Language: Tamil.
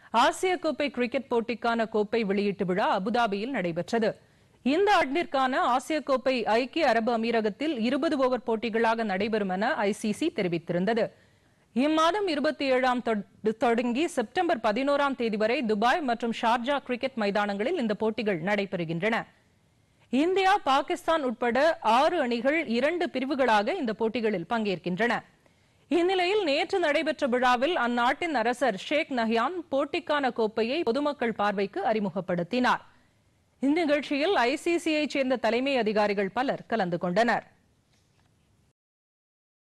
ஆசிய கோப்பை கிரிக்கெட் போட்டிக்கான கோப்பை வெளியீட்டு விழா அபுதாபியில் நடைபெற்றது இந்த ஆண்டிற்கான ஆசிய கோப்பை ஐக்கிய அரபு அமீரகத்தில் இருபது ஓவர் போட்டிகளாக நடைபெறும் என ஐசிசி தெரிவித்திருந்தது இம்மாதம் இருபத்தி ஏழாம் தொடங்கி செப்டம்பர் பதினோராம் தேதி வரை துபாய் மற்றும் ஷார்ஜா கிரிக்கெட் மைதானங்களில் இந்த போட்டிகள் நடைபெறுகின்றன இந்தியா பாகிஸ்தான் உட்பட ஆறு அணிகள் இரண்டு பிரிவுகளாக இந்த போட்டிகளில் பங்கேற்கின்றன இந்நிலையில் நேற்று நடைபெற்ற விழாவில் அந்நாட்டின் அரசர் ஷேக் நஹ்யான் போட்டிக்கான கோப்பையை பொதுமக்கள் பார்வைக்கு அறிமுகப்படுத்தினார் இந்நிகழ்ச்சியில் ஐசிசியை சேர்ந்த தலைமை அதிகாரிகள் பலர் கலந்து கொண்டனர்